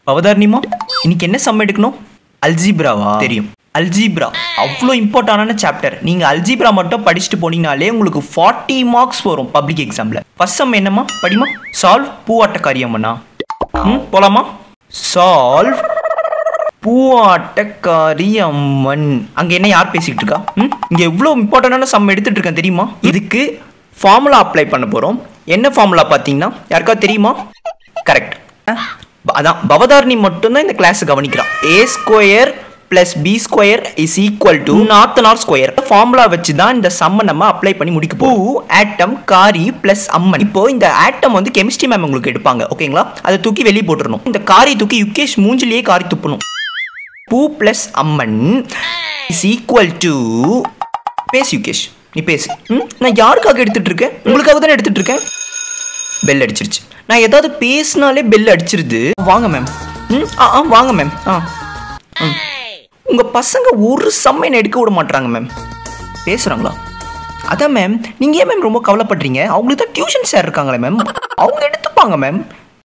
அவதாரணிமா இன்னைக்கு என்ன சம் எடுக்கணும் அல்ஜீப்ராவா தெரியும் அல்ஜீப்ரா அவ்வளோ இம்பார்ட்டண்டான சாப்டர் நீங்கள் அல்ஜீப்ரா மட்டும் படிச்சுட்டு போனீங்கனாலே உங்களுக்கு ஃபார்ட்டி மார்க்ஸ் வரும் பப்ளிக் எக்ஸாமில் ஃபர்ஸ்ட் சம் என்னம்மா படிமா சால்வ் பூவாட்ட காரியம்மண்ணா ம் போலாமா சால்வ் பூவாட்டக்காரி அம்மன் அங்க என்ன யார் பேசிக்கிட்டு இருக்கா ம் இங்க எவ்வளோ இம்பார்ட்டண்டான சம் எடுத்துட்டு இருக்கேன் தெரியுமா இதுக்கு ஃபார்முலா அப்ளை பண்ண போறோம் என்ன ஃபார்முலா பார்த்தீங்கன்னா யாருக்கா தெரியுமா கரெக்ட் அதான் பவதாரணி மட்டும்தான் இந்த கிளாஸ் கவனிக்கிறான் A square plus B square is equal to நார்த் நார் ஸ்கொயர் ஃபார்முலா வச்சு தான் இந்த சம்மை நம்ம அப்ளை பண்ணி முடிக்க பூ ஆட்டம் காரி பிளஸ் அம்மன் இப்போ இந்த ஆட்டம் வந்து கெமிஸ்ட்ரி மேம் உங்களுக்கு எடுப்பாங்க ஓகேங்களா அதை தூக்கி வெளியே போட்டுறணும் இந்த காரி தூக்கி யுகேஷ் மூஞ்சிலேயே காரி துப்பணும் பூ பிளஸ் அம்மன் இஸ் ஈக்குவல் டு பேசு யுகேஷ் நீ பேசு ம் நான் யாருக்காக எடுத்துட்டு இருக்கேன் உங்களுக்காக தானே எடுத்துட்டு இருக்கேன் பெல் அடிச்சிருச்சு நான் ஏதாவது பேசினாலே பெல் அடிச்சிருது வாங்க மேம் ம் ஆ ஆ வாங்க மேம் ஆ ம். உங்க பசங்க ஒரு சம்மையை எடுக்க விட மாட்டாங்க மேம் பேசுறாங்களா அதான் மேம் நீங்க ஏன் மேம் ரொம்ப கவலைப்படுறீங்க அவங்களுக்கு தான் டியூஷன் சார் இருக்காங்களே மேம் அவங்க எடுத்துப்பாங்க மேம்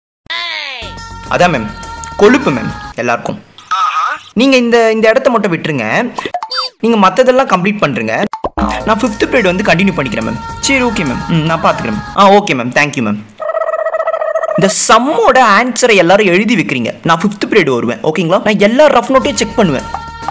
அதான் மேம் கொழுப்பு மேம் எல்லாருக்கும் நீங்க இந்த இந்த இடத்த மட்டும் விட்டுருங்க நீங்க மத்ததெல்லாம் கம்ப்ளீட் பண்றீங்க நான் ஃபிஃப்த் பீரியட் வந்து கண்டினியூ பண்ணிக்கிறேன் மேம் சரி ஓகே மேம் ம் நான் பார்த்துக்கிறேன் ஆ ஓகே மேம் தேங்க்யூ மேம் இந்த சம்மோட ஆன்சரை எல்லாரும் எழுதி வைக்கிறீங்க நான் ஃபிஃப்த் பீரியட் வருவேன் ஓகேங்களா நான் எல்லா ரஃப் நோட்டையும் செக் பண்ணுவேன்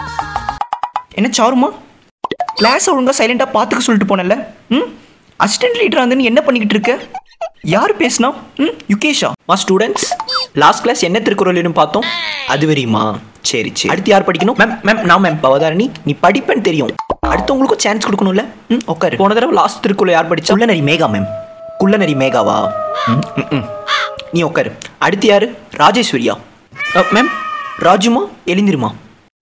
என்ன சாருமா கிளாஸ் ஒழுங்கா சைலண்டாக பார்த்துக்க சொல்லிட்டு போனல ம் அசிஸ்டன்ட் லீடர் வந்து நீ என்ன பண்ணிக்கிட்டு இருக்க யார் பேசுனா ம் யுகேஷா மா ஸ்டூடெண்ட்ஸ் லாஸ்ட் கிளாஸ் என்ன திருக்குறள்னு பார்த்தோம் அது வரையுமா சரி சரி அடுத்து யார் படிக்கணும் மேம் மேம் நான் மேம் பவதாரணி நீ படிப்பேன்னு தெரியும் அடுத்தவங்களுக்கும் சான்ஸ் கொடுக்கணும்ல ம் உட்காரு போன தடவை லாஸ்ட் திருக்குறள் யார் படிச்சா குள்ளநரி மேகா மேம் குள்ளநரி மேகாவா ம், ம், ம். நீ உட்காரு அடுத்து யாரு ராஜேஸ்வரியா அ, மேம் ராஜுமா எழுந்திருமா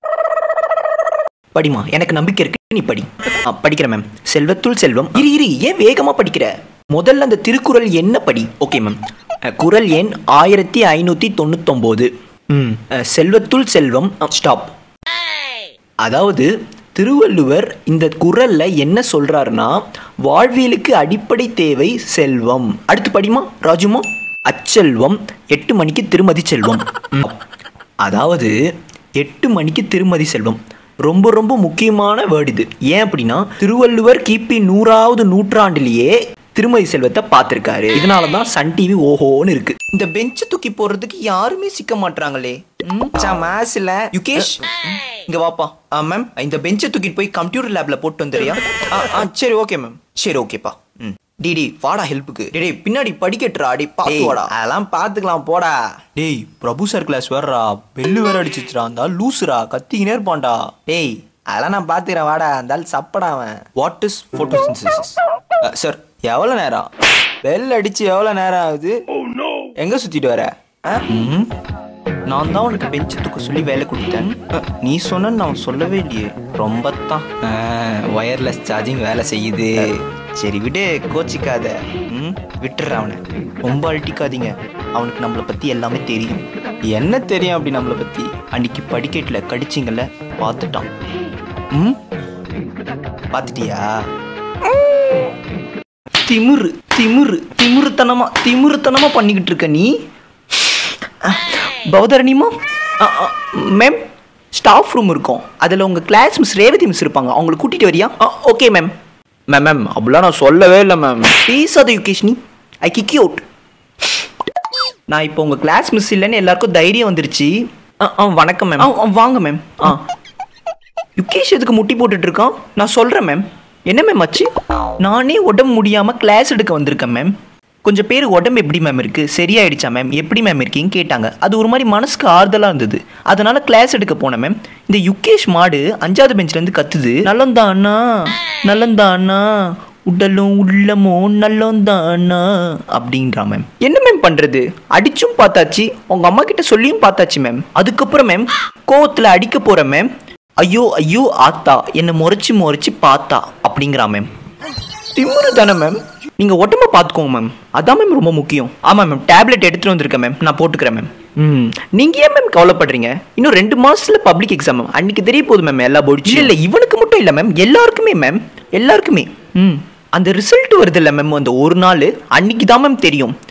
படிமா எனக்கு நம்பிக்கை இருக்கு நீ படி ஆ, படிக்கிறேன் மேம் செல்வத்துள் செல்வம் இரு இரு ஏன் வேகமா படிக்கிற முதல்ல அந்த திருக்குறள் என்ன படி ஓகே மேம் அ, குறள் எண் ஆயிரத்தி ஐநூத்தி தொண்ணூத்தொம்போது ம் அ, செல்வத்துள் செல்வம் ஸ்டாப் அதாவது திருவள்ளுவர் இந்த குறள்ல என்ன சொல்றாருன்னா வாழ்வியலுக்கு அடிப்படை தேவை செல்வம் அடுத்து படிமா ராஜுமா அச்செல்வம் எட்டு மணிக்கு திருமதி செல்வம் ம். அதாவது எட்டு மணிக்கு திருமதி செல்வம் ரொம்ப ரொம்ப முக்கியமான வேர்டு இது ஏன் அப்படின்னா திருவள்ளுவர் கிபி நூறாவது நூற்றாண்டிலேயே திருமதி செல்வத்தை பார்த்திருக்காரு இதனால தான் சன் டிவி ஓஹோன்னு இருக்கு இந்த பெஞ்சை தூக்கி போடுறதுக்கு யாருமே சிக்க மாட்றாங்களே மேத்ஸ்ல யுகேஷ் இங்க வாப்பா ஆ மேம் இந்த பெஞ்சை தூக்கிட்டு போய் கம்ப்யூட்டர் லேப்ல போட்டு வந்துறியா ஆ ஆ சரி ஓகே மேம் சரி ஓகேப்பா ம் டிடி வாடா ஹெல்ப்புக்கு டேய் பின்னாடி படிக்கட்டுறா அடி பாத்து வாடா அதெல்லாம் பாத்துக்கலாம் போடா டேய் பிரபு சார் கிளாஸ் வேறடா பெல்லு வேற அடிச்சிச்சுடா அந்த ஆள் லூசுரா கத்திக்கினே இருப்பான்டா டேய் அதெல்லாம் நான் பாத்துக்கிறேன் வாடா அந்த ஆள் சப்படா அவன் வாட் இஸ் போட்டோசிந்தசிஸ் சார் எவ்வளோ நேரம் பெல் அடிச்சு எவ்வளோ நேரம் ஆகுது எங்க சுத்திட்டு வர ஆ? ம். நான் தான் உனக்கு பெஞ்சு தூக்க சொல்லி வேலை கொடுத்தேன் அ, நீ சொன்ன நான் சொல்லவே இல்லையே ரொம்ப தான் ஒயர்லெஸ் சார்ஜிங் வேலை செய்யுது சரி விடு கோச்சிக்காத ம் விட்டுற அவனை ரொம்ப அழட்டிக்காதீங்க அவனுக்கு நம்மளை பத்தி எல்லாமே தெரியும் என்ன தெரியும் அப்படி நம்மளை பத்தி அன்னைக்கு படிக்கட்டுல கடிச்சிங்கல்ல பார்த்துட்டான் ம் பார்த்துட்டியா திமிரு திமிரு திமிருத்தனமா திமிருத்தனமா பண்ணிக்கிட்டு இருக்க நீ பௌதரணிமா மேம் ஸ்டாஃப் ரூம் இருக்கும் அதில் உங்கள் கிளாஸ் மிஸ் ரேவதி மிஸ் இருப்பாங்க அவங்களை கூட்டிகிட்டு வரியா ஓகே மேம் மேம் மேம் அப்படிலாம் நான் சொல்லவே இல்லை மேம் பேசாத யுகேஷ்னி ஐ கிக் அவுட் நான் இப்போ உங்கள் கிளாஸ் மிஸ் இல்லைன்னு எல்லாருக்கும் தைரியம் வந்துருச்சு ஆ ஆ வணக்கம் மேம் வாங்க மேம் ஆ யுகேஷ் எதுக்கு முட்டி போட்டுட்டு இருக்கான் நான் சொல்கிறேன் மேம் என்ன மேம் ஆச்சு நானே உடம்பு முடியாமல் கிளாஸ் எடுக்க வந்திருக்கேன் மேம் கொஞ்சம் பேர் உடம்பு எப்படி மேம் இருக்கு சரியாயிடுச்சா மேம் எப்படி மேம் இருக்கீங்க கேட்டாங்க அது ஒரு மாதிரி மனசுக்கு ஆறுதலாக இருந்தது அதனால கிளாஸ் எடுக்க போனேன் மேம் இந்த யுகேஷ் மாடு அஞ்சாவது பெஞ்ச்லேருந்து கத்துது நல்லந்தா அண்ணா நல்லந்தா அண்ணா உடலும் உள்ளமோ நல்லந்தா அண்ணா அப்படின்றான் மேம் என்ன மேம் பண்றது அடிச்சும் பார்த்தாச்சு உங்க அம்மா கிட்ட சொல்லியும் பார்த்தாச்சு மேம் அதுக்கப்புறம் மேம் கோவத்தில் அடிக்க போறேன் மேம் ஐயோ ஐயோ ஆத்தா என்னை முறைச்சு முறைச்சு பார்த்தா அப்படிங்கிறா மேம் திமிரு தானே மேம் நீங்க உடம்ப பார்த்துக்கோங்க மேம் அதான் மேம் ரொம்ப முக்கியம் ஆமா மேம் டேப்லெட் எடுத்துட்டு வந்திருக்கேன் மேம் நான் போட்டுக்கிறேன் மேம் ம் நீங்க ஏன் மேம் கவலைப்படுறீங்க இன்னும் ரெண்டு மாசத்துல பப்ளிக் எக்ஸாம் மேம் அன்னைக்கு தெரிய போகுது மேம் எல்லா போர்டு இல்ல இவனுக்கு மட்டும் இல்ல மேம் எல்லாருக்குமே மேம் எல்லாருக்குமே ம் அந்த ரிசல்ட் வருது இல்ல மேம் அந்த ஒரு நாள் அன்னைக்கு தான் மேம் தெரியும்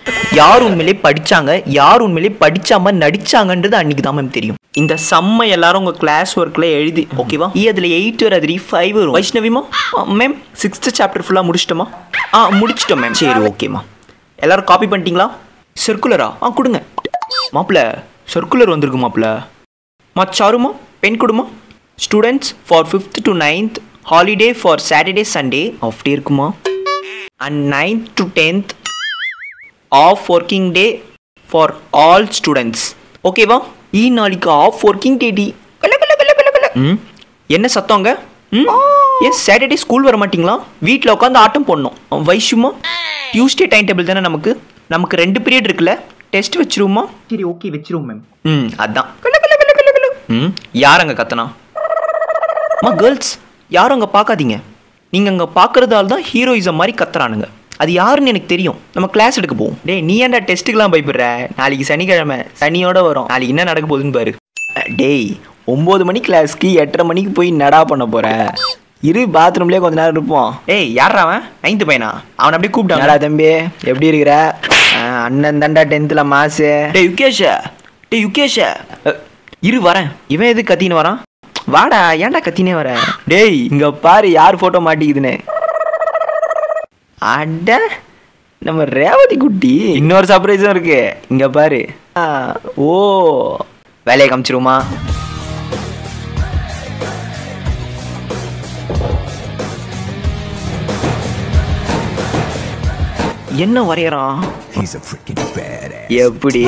யார் உண்மையிலே படிச்சாங்க யார் உண்மையிலே படிச்சாம நடிச்சாங்கன்றது அன்னைக்கு தான் மேம் தெரியும் இந்த சம்மை எல்லாரும் உங்க கிளாஸ் ஒர்க்ல எழுதி ஓகேவா ஈ அதுல எயிட் வராது ஃபைவ் வரும் வைஷ்ணவிமா மேம் சிக்ஸ்த் சாப்டர் ஃபுல்லா முடிச்சிட்டோமா ஆ முடிச்சிட்டோம் மேம் சரி ஓகேம்மா எல்லாரும் காப்பி பண்ணிட்டீங்களா சர்க்குலரா ஆ கொடுங்க மாப்பிள்ள சர்க்குலர் வந்திருக்கு மாப்பிள்ள மச்சாருமா பென் கொடுமா students for fifth to ninth holiday for Saturday Sunday off day இருக்குமா and ninth to tenth off working day for all students ஓகேவா ஈ நாளைக்கு ஆஃப் ஒர்க்கிங் டே டி ம் என்ன சத்தங்க ம் ஏன் சாட்டர்டே ஸ்கூல் வர மாட்டீங்களா வீட்டில் உட்காந்து ஆட்டம் போடணும் வைஷுமா டியூஸ்டே டைம் டேபிள் தானே நமக்கு நமக்கு ரெண்டு பீரியட் இருக்குல்ல டெஸ்ட் வச்சிருவோமா சரி ஓகே வச்சிருவோம் மேம் ம் அதான் ம் யார் அங்கே கத்தனா அம்மா கேர்ள்ஸ் யாரும் அங்கே பார்க்காதீங்க நீங்கள் அங்கே பார்க்குறதால தான் ஹீரோயிசம் மாதிரி கத்துறானுங்க அது யாருன்னு எனக்கு தெரியும் நம்ம கிளாஸ் எடுக்க போவோம் டேய் நீ ஏன்டா டெஸ்ட்டுக்கெலாம் பயப்படுற நாளைக்கு சனிக்கிழமை சனியோட வரும் நாளைக்கு என்ன நடக்க போகுதுன்னு பாரு டேய் ஒம்பது மணி கிளாஸ்க்கு எட்டரை மணிக்கு போய் நடா பண்ண போற இரு பாத்ரூம்லேயே கொஞ்ச நேரம் இருப்போம் ஏய் யாரா அவன் நைன்த்து பையனா அவன் அப்படியே கூப்பிட்டான் தம்பி எப்படி இருக்கிற ஆ, அண்ணன் தாண்டா டென்த்தில் மாசு டேய் யுகேஷ டேய் யுகேஷ இரு வரேன் இவன் எது கத்தின்னு வரான் வாடா ஏன்டா கத்தினே வர டேய் இங்க பாரு யார் போட்டோ மாட்டிக்குதுன்னு அட நம்ம ரேவதி குட்டி இன்னொரு சர்ப்ரைஸும் இருக்கு இங்க பாரு ஆ, ஓ வேலையை காமிச்சிருமா என்ன வரையறான் He's a freaking badass. எப்படி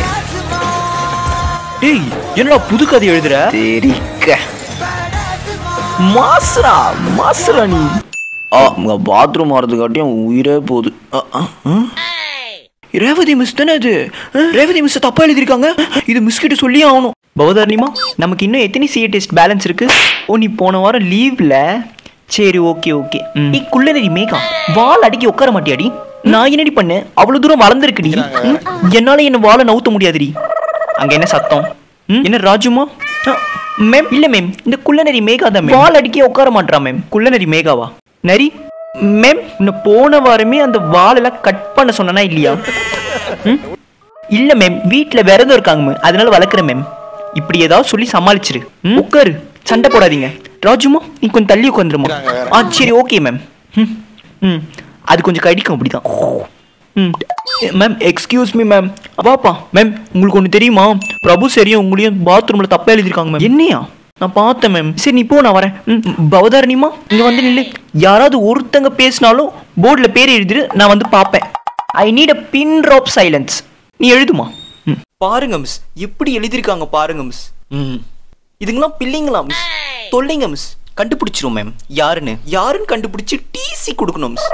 டேய் என்னடா புது கதை எழுதுற சரிக்க மாசுரா மாசுரா நீ ஆ உங்க பாத்ரூம் வரதுக்காட்டியும் உயிரே போகுது அ, அ, அ. ரேவதி மிஸ் தானே அது அ, ரேவதி மிஸ் தப்பா எழுதிருக்காங்க இது மிஸ் கிட்ட சொல்லி ஆகணும் பவதாரணிமா நமக்கு இன்னும் எத்தனை சிஏ டெஸ்ட் பேலன்ஸ் இருக்கு ஓ நீ போன வாரம் லீவ்ல சரி ஓகே ஓகே நீ குள்ளநெறி மேகா வால் அடிக்கி உட்கார மாட்டியாடி நான் என்னடி பண்ணேன் அவ்வளவு தூரம் வளர்ந்துருக்குடி ம், என்னால என்ன வாழை நவுத்த முடியாதுடி அங்க என்ன சத்தம் ம், என்ன ராஜுமா மேம் இல்ல மேம் இந்த குள்ளநரி மேகா தான் வால் அடிக்க உட்கார மாட்டா மேம் குள்ளநரி மேகாவா நரி மேம் இன்னும் போன வாரமே அந்த வாலெல்லாம் கட் பண்ண சொன்னா இல்லையா ம்? இல்ல மேம் வீட்ல விரதம் இருக்காங்க மேம் அதனால வளர்க்குறேன் மேம் இப்படி ஏதாவது சொல்லி சமாளிச்சிரு ம்? உட்காரு சண்டை போடாதீங்க ராஜுமா நீ கொஞ்சம் தள்ளி உட்காந்துருமா ஆ சரி ஓகே மேம் ம் ம் அது கொஞ்சம் கடிக்கும் அப்படிதான் ம் மேம் எக்ஸ்கியூஸ் மீ மேம் வாப்பா மேம் உங்களுக்கு ஒன்று தெரியுமா பிரபு சரியும் உங்களையும் பாத்ரூமில் தப்பாக எழுதியிருக்காங்க மேம் என்னையா நான் பார்த்தேன் மேம் சரி நீ போ நான் வரேன் ம் பவதாரணிமா இங்கே வந்து நில்லு யாராவது ஒருத்தங்க பேசினாலும் போர்டில் பேர் எழுதிரு நான் வந்து பார்ப்பேன் I need a pin drop silence நீ எழுதுமா ம் பாருங்க மிஸ் எப்படி எழுதியிருக்காங்க பாருங்க மிஸ் ம் இதுங்களாம் பிள்ளைங்களா மிஸ் தொல்லைங்க மிஸ் கண்டுபிடிச்சிரும் மேம் யாருன்னு யாருன்னு கண்டுபிடிச்சு டிசி கொடுக்கணும் மிஸ்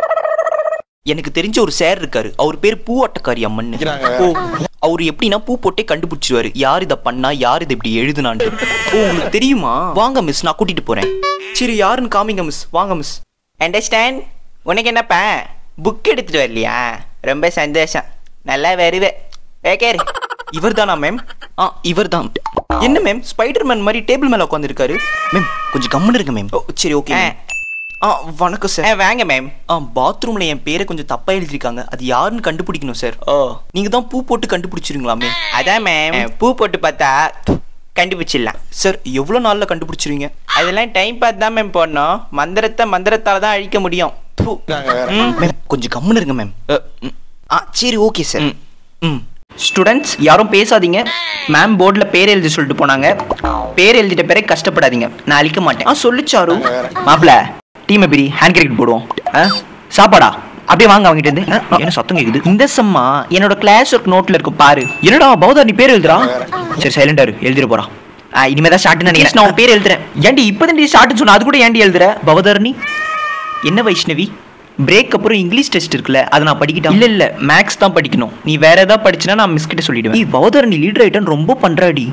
எனக்கு தெரிஞ்ச ஒரு சார் இருக்காரு அவர் பேர் பூ அட்டக்காரி அம்மன் ஓ அவர் எப்படின்னா பூ போட்டே கண்டுபிடிச்சிருவாரு யார் இதை பண்ணா யார் இதை இப்படி எழுதுனான்ட்டு ஓ உங்களுக்கு தெரியுமா வாங்க மிஸ் நான் கூட்டிட்டு போறேன் சரி யாருன்னு காமிங்க மிஸ் வாங்க மிஸ் அண்டர்ஸ்டாண்ட் உனக்கு என்னப்பா புக் எடுத்துட்டு வரலையா ரொம்ப சந்தோஷம் நல்லா வருவேன் வேகேர் இவர் தானா மேம் ஆ இவர் தான் என்ன மேம் ஸ்பைடர் மேன் மாதிரி டேபிள் மேல உட்காந்துருக்காரு மேம் கொஞ்சம் கம்முன்னு இருங்க மேம் ஓ சரி ஓகே ஆ வணக்கம் சார் வாங்க மேம் ஆ பாத்ரூம்ல என் பேரை கொஞ்சம் தப்பா எழுதிருக்காங்க அது யாருன்னு கண்டுபிடிக்கணும் சார் ஓ நீங்க தான் பூ போட்டு கண்டுபிடிச்சிருங்களாமே அதான் மேம் பூ போட்டு பார்த்தா கண்டுபிடிச்சிடலாம் சார் எவ்வளோ நாளில் கண்டுபிடிச்சிருவீங்க அதெல்லாம் டைம் பார்த்து தான் மேம் போடணும் மந்திரத்தை மந்திரத்தால் தான் அழிக்க முடியும் ப்பு. ம், மேம் கொஞ்சம் கம்முன்னு இருங்க மேம் அ, ம். ஆ சரி ஓகே சார் ம் ஸ்டூடெண்ட்ஸ் யாரும் பேசாதீங்க மேம் போர்டில் பேர் எழுதி சொல்லிட்டு போனாங்க பேர் எழுதிட்ட பிறகு கஷ்டப்படாதீங்க நான் அழிக்க மாட்டேன் ஆ சொல்லிச்சாரு மாப்பிள டீம் எப்படி ஹேண்ட் கிரிக்கெட் போடுவோம் ஆ சாப்பாடா அப்படியே வாங்க அவங்ககிட்ட இருந்து ஆ, என்ன சத்தம் கேக்குது இந்த சம்மா என்னோட கிளாஸ் ஒர்க் நோட்ல இருக்கு பாரு என்னடா பௌதா நீ பேர் எழுதுறா சரி சைலண்டா இரு எழுதிட போறா ஆ, இனிமே தான் ஸ்டார்ட் நினைக்கிறேன் நான் உன் பேர் எழுதுறேன் ஏன்டி இப்போதான் நீ ஸ்டார்ட்னு சொன்ன அது கூட ஏன்டி எழுதுற பவதர்னி என்ன வைஷ்ணவி பிரேக் அப்புறம் இங்கிலீஷ் டெஸ்ட் இருக்குல்ல அதை நான் படிக்கிட்டேன் இல்ல இல்ல மேக்ஸ் தான் படிக்கணும் நீ வேற ஏதாவது படிச்சுனா நான் மிஸ் கிட்ட சொல்லிடுவேன் நீ பவதர் நீ லீடர் ஆயிட்டன் ரொம்ப பண்றாடி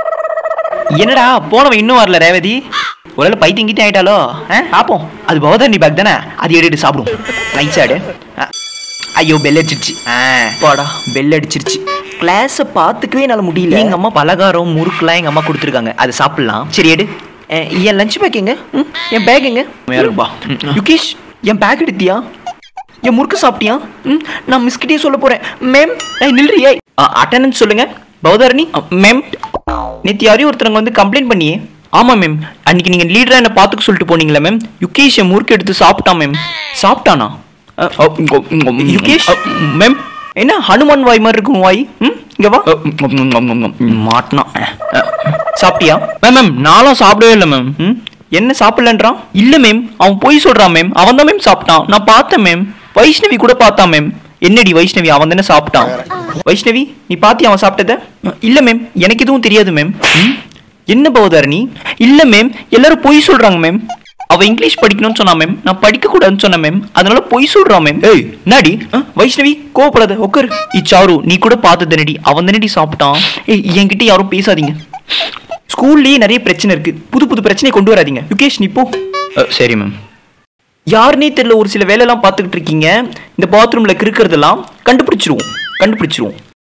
என்னடா போனவன் இன்னும் வரல ரேவதி ஒருவேளை பைத்தியம் கிட்ட ஆயிட்டாலோ ஆ, பாப்போம் அது பவதர்ணி பேக் தானே அது எடுத்து சாப்பிடும் நைஸ் ஆடு ஆ, ஐயோ பெல் அடிச்சிருச்சு ஆ போடா பெல் அடிச்சிருச்சு கிளாஸை பார்த்துக்கவே என்னால் முடியல எங்கள் அம்மா பலகாரம் முறுக்குலாம் எங்கள் அம்மா கொடுத்துருக்காங்க அதை சாப்பிட்லாம் சரி எடு அஹ், என் லஞ்ச் பேக் எங்க ம், என் பேக் எங்க யாருப்பா யுகேஷ் என் பேக் எடுத்தியா என் முறுக்கு சாப்பிட்டியா ம் நான் மிஸ்கிட்டே சொல்ல போறேன் மேம் நில்றியே அட்டண்டன்ஸ் சொல்லுங்க பௌதாரணி மேம் நேற்று யாரையும் ஒருத்தவங்க வந்து கம்ப்ளைண்ட் பண்ணியே ஆமாம் மேம் அன்னைக்கு நீங்கள் லீடராக என்ன பார்த்துக்க சொல்லிட்டு போனீங்களா மேம் யுகேஷ் என் முறுக்கு எடுத்து சாப்பிட்டான் மேம் சாப்பிட்டானா அ, அ, யுகேஷ் மேம் என்ன ஹனுமான் வாய் மாதிரி இருக்கும் வாய் ம் இங்க வா மாட்டினா சாப்பிட்டியா மேம் மேம் நானும் சாப்பிடவே இல்லை மேம் ம் என்ன சாப்பிடலன்றான் இல்ல மேம் அவன் போய் சொல்றான் மேம் அவன் தான் மேம் சாப்பிட்டான் நான் பார்த்தேன் மேம் வைஷ்ணவி கூட பார்த்தான் மேம் என்னடி வைஷ்ணவி அவன் தானே சாப்பிட்டான் வைஷ்ணவி நீ பாத்தியா அவன் சாப்பிட்டத இல்ல மேம் எனக்கு எதுவும் தெரியாது மேம் ம்? என்ன பவதாரணி இல்ல மேம் எல்லாரும் பொய் சொல்றாங்க மேம் அவ இங்கிலீஷ் படிக்கணும்னு சொன்னா மேம் நான் படிக்க கூடாதுன்னு சொன்னேன் மேம் அதனால பொய் சொல்றான் மேம் ஏய் நாடி வைஷ்ணவி கோவப்படாத உட்காரு இச்சாரு நீ கூட பார்த்தது நடி அவன் தானடி சாப்பிட்டான் ஏய் என்கிட்ட யாரும் பேசாதீங்க ஸ்கூல்லயே நிறைய பிரச்சனை இருக்கு புது புது பிரச்சனையை கொண்டு வராதீங்க யுகேஷ் நீ போ சரி மேம் யாருனே தெரியல ஒரு சில வேலையெல்லாம் பார்த்துக்கிட்டு இருக்கீங்க இந்த பாத்ரூம்ல கிறுக்கிறதெல்லாம் கண்டுபிடிச்சிருவோம் கண்டுபிடிச்சிருவோம்